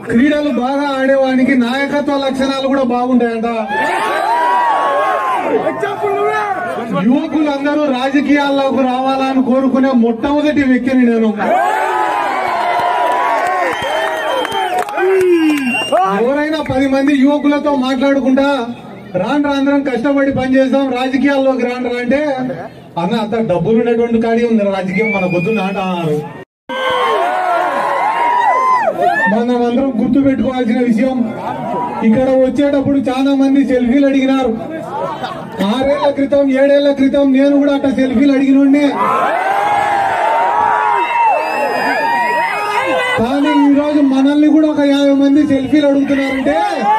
క్రీడలు బాగా ఆడేవానికి నాయకత్వ లక్షణాలు కూడా బాగుంటాయంట యువకులందరూ రాజకీయాల్లోకి రావాలని కోరుకునే మొట్టమొదటి వ్యక్తిని నేను ఎవరైనా పది మంది యువకులతో మాట్లాడుకుంటా రాను రాంధ్రం కష్టపడి పనిచేస్తాం రాజకీయాల్లోకి రాను రా అంటే అన్న అంత డబ్బులు ఉన్నటువంటి కాడి ఉంది రాజకీయం మన పొద్దున్న ఆట అన్నారు మనం అందరం గుర్తు పెట్టుకోవాల్సిన విషయం ఇక్కడ వచ్చేటప్పుడు చాలా మంది సెల్ఫీలు అడిగినారు ఆరేళ్ల క్రితం ఏడేళ్ల క్రితం నేను కూడా అట్లా సెల్ఫీలు అడిగినండి కానీ ఈ రోజు మనల్ని కూడా ఒక యాభై మంది సెల్ఫీలు అడుగుతున్నారంటే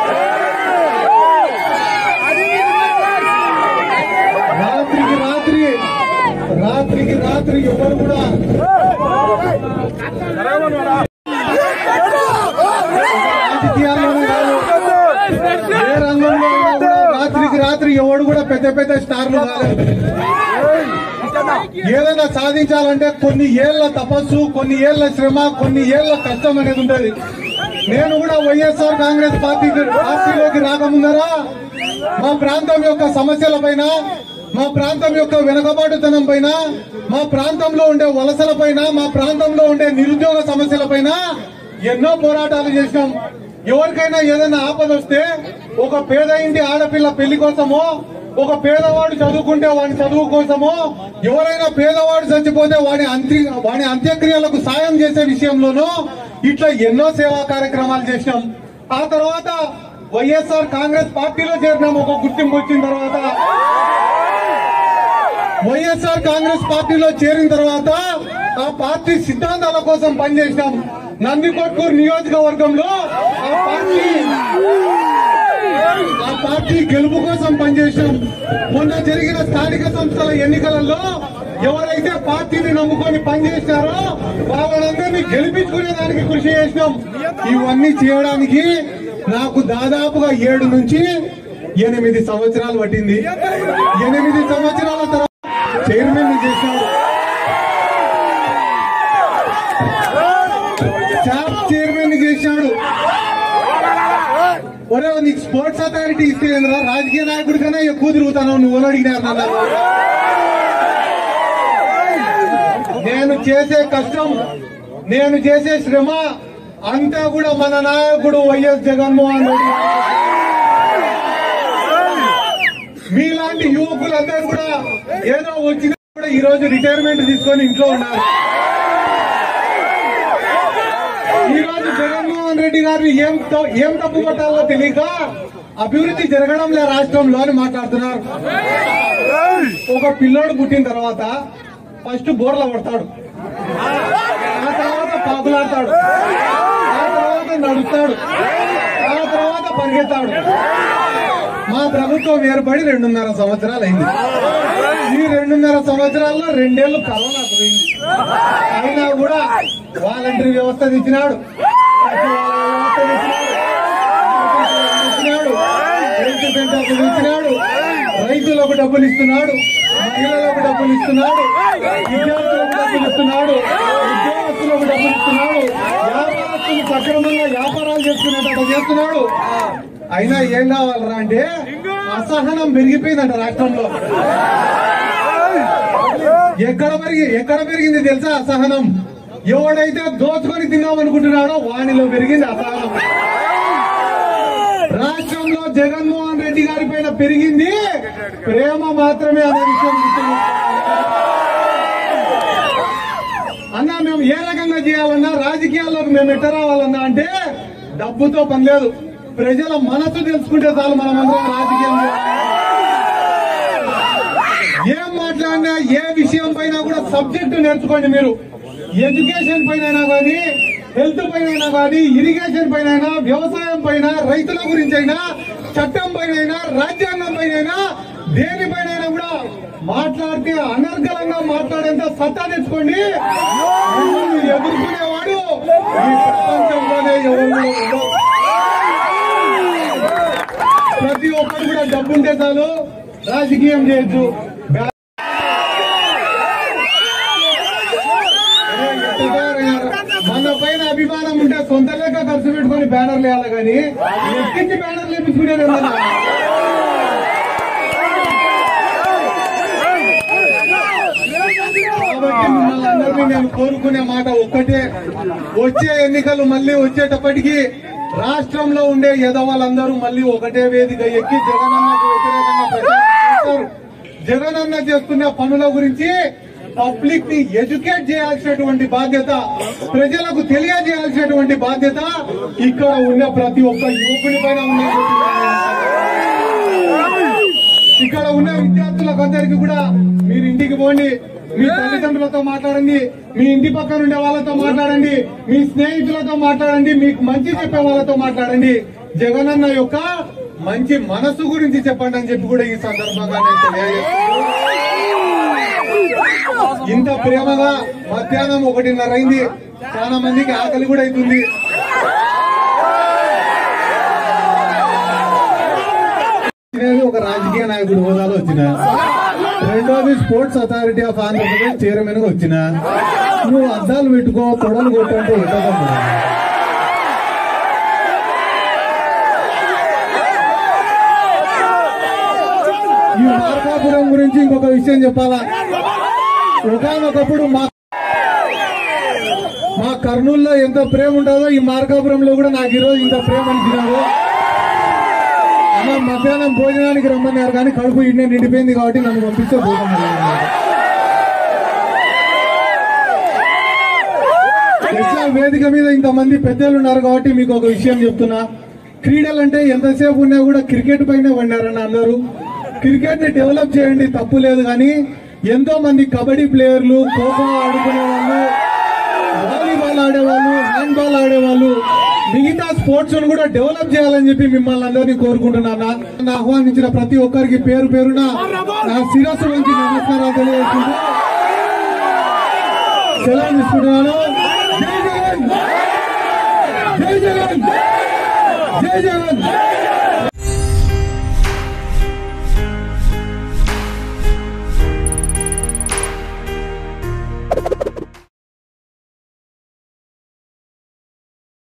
రాత్రికి రాత్రి రాత్రికి రాత్రి ఎవరు కూడా రాజకీయాల్లోనే కాదు ఏ రంగంలో అయినా కూడా రాత్రికి రాత్రి ఎవడు కూడా పెద్ద పెద్ద స్టార్లు కాలేదు ఏదైనా సాధించాలంటే కొన్ని ఏళ్ల తపస్సు కొన్ని ఏళ్ల శ్రమ కొన్ని ఏళ్ల కష్టం అనేది ఉంటది నేను కూడా వైఎస్ఆర్ కాంగ్రెస్ పార్టీ పార్టీలోకి రాకముందరా మా ప్రాంతం యొక్క సమస్యల పైన మా ప్రాంతం యొక్క వెనుకబాటుతనం పైన మా ప్రాంతంలో ఉండే వలసల పైన మా ప్రాంతంలో ఉండే నిరుద్యోగ సమస్యల పైన ఎన్నో పోరాటాలు చేసినాం ఎవరికైనా ఏదైనా ఆపద వస్తే ఒక పేద ఇంటి ఆడపిల్ల పెళ్లి కోసమో ఒక పేదవాడు చదువుకుంటే వాడి చదువు కోసమో ఎవరైనా పేదవాడు చచ్చిపోతే వాడి అంత్య వాడి అంత్యక్రియలకు సాయం చేసే విషయంలోనూ ఇట్లా ఎన్నో సేవా కార్యక్రమాలు చేసినాం ఆ తర్వాత వైఎస్ఆర్ కాంగ్రెస్ పార్టీలో చేరినాం ఒక గుర్తింపు వచ్చిన తర్వాత వైఎస్ఆర్ కాంగ్రెస్ పార్టీలో చేరిన తర్వాత ఆ పార్టీ సిద్ధాంతాల కోసం పనిచేసినాం నందికొట్కూరు నియోజకవర్గంలో ఆ పార్టీ ఆ పార్టీ గెలుపు కోసం పనిచేసినాం మొన్న జరిగిన స్థానిక సంస్థల ఎన్నికలలో ఎవరైతే పార్టీని నమ్ముకొని పనిచేశారో వాళ్ళందరినీ గెలిపించుకునే దానికి కృషి చేసినాం ఇవన్నీ చేయడానికి నాకు దాదాపుగా ఏడు నుంచి ఎనిమిది సంవత్సరాలు పట్టింది ఎనిమిది సంవత్సరాల తర్వాత చైర్మన్ చేశాడు స్టాఫ్ చైర్మన్ చేశాడు ఒరే నీకు స్పోర్ట్స్ అథారిటీ ఇస్తే ఏందిరా? రాజకీయ నాయకుడి కన్నా ఎక్కువ తిరుగుతాను నువ్వు ఎవరు అడిగినారు నన్ను నేను చేసే కష్టం నేను చేసే శ్రమ అంతా కూడా మన నాయకుడు వైఎస్ జగన్మోహన్ రెడ్డి మీలాంటి యువకులందరూ కూడా ఏదో వచ్చినా కూడా ఈ రోజు రిటైర్మెంట్ తీసుకొని ఇంట్లో ఉన్నారు ఈ రోజు జగన్మోహన్ రెడ్డి గారిని ఏం త- ఏం తప్పు పట్టాలో తెలియక అభివృద్ధి జరగడం లే రాష్ట్రంలో అని మాట్లాడుతున్నారు ఒక పిల్లోడు పుట్టిన తర్వాత ఫస్ట్ బోర్ల పడతాడు ఆ తర్వాత పాకులాడతాడు ఆ తర్వాత నడుస్తాడు ఆ తర్వాత పరిగెత్తాడు మా ప్రభుత్వం ఏర్పడి రెండున్నర సంవత్సరాలు అయింది ఈ రెండున్నర సంవత్సరాల్లో రెండేళ్లు కరోనా పోయింది అయినా కూడా వాలంటరీ వ్యవస్థ ఇచ్చినాడు సచివాలయ వ్యవస్థ ఇచ్చినాడు రైతు సెంటర్లు ఇచ్చినాడు రైతులకు డబ్బులు ఇస్తున్నాడు మహిళలకు డబ్బులు ఇస్తున్నాడు విద్యార్థులకు డబ్బులు ఇస్తున్నాడు ఉద్యోగస్తులకు డబ్బులు ఇస్తున్నాడు వ్యాపారస్తులు సక్రమంగా వ్యాపారాలు చేసుకునేటట్టు చేస్తున్నాడు అయినా ఏం కావాలరా అంటే అసహనం పెరిగిపోయిందంట రాష్ట్రంలో ఎక్కడ పెరిగి ఎక్కడ పెరిగింది తెలుసా అసహనం ఎవడైతే దోచుకొని తిన్నాం అనుకుంటున్నాడో వానిలో పెరిగింది అసహనం రాష్ట్రంలో జగన్మోహన్ రెడ్డి గారి పైన పెరిగింది ప్రేమ మాత్రమే అనే విషయం గుర్తుంచుకోవాలి. అన్నా మేము ఏ రకంగా చేయాలన్నా రాజకీయాల్లోకి మేము ఎట్ట రావాలన్నా అంటే డబ్బుతో పని లేదు ప్రజల మనసు తెలుసుకుంటే చాలు మనం అందరం రాజకీయంలో ఏం మాట్లాడినా ఏ విషయం పైన కూడా సబ్జెక్టు నేర్చుకోండి మీరు ఎడ్యుకేషన్ పైన కానీ హెల్త్ పైన కానీ ఇరిగేషన్ పైన వ్యవసాయం పైన రైతుల గురించి అయినా చట్టం పైన రాజ్యాంగం పైన దేనిపైన కూడా మాట్లాడితే అనర్గళంగా మాట్లాడేంత సత్తా తెచ్చుకోండి మిమ్మల్ని ఎదుర్కొనేవాడు ఈ ప్రపంచంలోనే ఎవరు కూడా ఉండరు. ప్రతి ఒక్కరు కూడా డబ్బు ఉంటే చాలు రాజకీయం చేయొచ్చు మన పైన అభిమానం ఉంటే సొంత లెక్క ఖర్చు పెట్టుకొని బ్యానర్లు వేయాలి కానీ ఎక్కించి బ్యానర్లు వేపించుకునేది ఏమన్నా? కాబట్టి మిమ్మల్ని అందరినీ నేను కోరుకునే మాట ఒక్కటే వచ్చే ఎన్నికలు మళ్ళీ వచ్చేటప్పటికి రాష్ట్రంలో ఉండే యదవాళ్ళందరూ మళ్ళీ ఒకటే వేదిక ఎక్కి జగనన్నకు వ్యతిరేకంగా ప్రచారం చేస్తారు జగనన్న చేస్తున్న పనుల గురించి పబ్లిక్ ని ఎడ్యుకేట్ చేయాల్సినటువంటి బాధ్యత ప్రజలకు తెలియజేయాల్సినటువంటి బాధ్యత ఇక్కడ ఉన్న ప్రతి ఒక్క యువకుని పైన ఉన్నది ఇక్కడ ఉన్న విద్యార్థులకు అందరికీ కూడా మీరు ఇంటికి పోండి మీ తల్లిదండ్రులతో మాట్లాడండి మీ ఇంటి పక్కన ఉండే వాళ్ళతో మాట్లాడండి మీ స్నేహితులతో మాట్లాడండి మీకు మంచి చెప్పే వాళ్ళతో మాట్లాడండి జగనన్న యొక్క మంచి మనసు గురించి చెప్పండి అని చెప్పి కూడా ఈ సందర్భంగా నేను తెలియజేస్తున్నాను. ఇంత ప్రేమగా మధ్యాహ్నం ఒకటిన్నర అయింది చాలా మందికి ఆకలి కూడా అవుతుంది వచ్చినది ఒక రాజకీయ నాయకుడు హోదాలో వచ్చిన రెండోది Sports Authority of Andhra Pradesh chairman గా వచ్చిన నువ్వు అద్దాలు పెట్టుకో తొడలు కొట్టంటే ఎట్టదమ్మా ఈ మార్కాపురం గురించి ఇంకొక విషయం చెప్పాలా ఒకనొకప్పుడు మా మా కర్నూలులో ఎంత ప్రేమ ఉంటుందో ఈ మార్కాపురంలో కూడా నాకు ఈరోజు ఇంత ప్రేమ అనిపినాడు అమ్మ మధ్యాహ్నం భోజనానికి రమ్మన్నారు కానీ కడుపు ఇండియా నిండిపోయింది కాబట్టి నన్ను పంపిస్తే భోజనం ఎట్లా వేదిక మీద ఇంతమంది పెద్దలు ఉన్నారు కాబట్టి మీకు ఒక విషయం చెప్తున్నా క్రీడలు అంటే ఎంతసేపు ఉన్నా కూడా క్రికెట్ పైన వండారన్న అందరూ క్రికెట్ ని డెవలప్ చేయండి తప్పు లేదు కానీ ఎంతో మంది కబడ్డీ ప్లేయర్లు ఖోఖో ఆడుకునే వాళ్ళు వాలీబాల్ ఆడేవాళ్ళు హ్యాండ్ బాల్ ఆడేవాళ్ళు మిగతా స్పోర్ట్స్ కూడా డెవలప్ చేయాలని చెప్పి మిమ్మల్ని అందరినీ కోరుకుంటున్నాను నన్ను ఆహ్వానించిన ప్రతి ఒక్కరికి పేరు పేరున నా శిరస్సు నుంచి నమస్కారాలు తెలియజేసుకుంటూ సెలవు తీసుకుంటున్నాను జై జగన్ జై జగన్ జై జగన్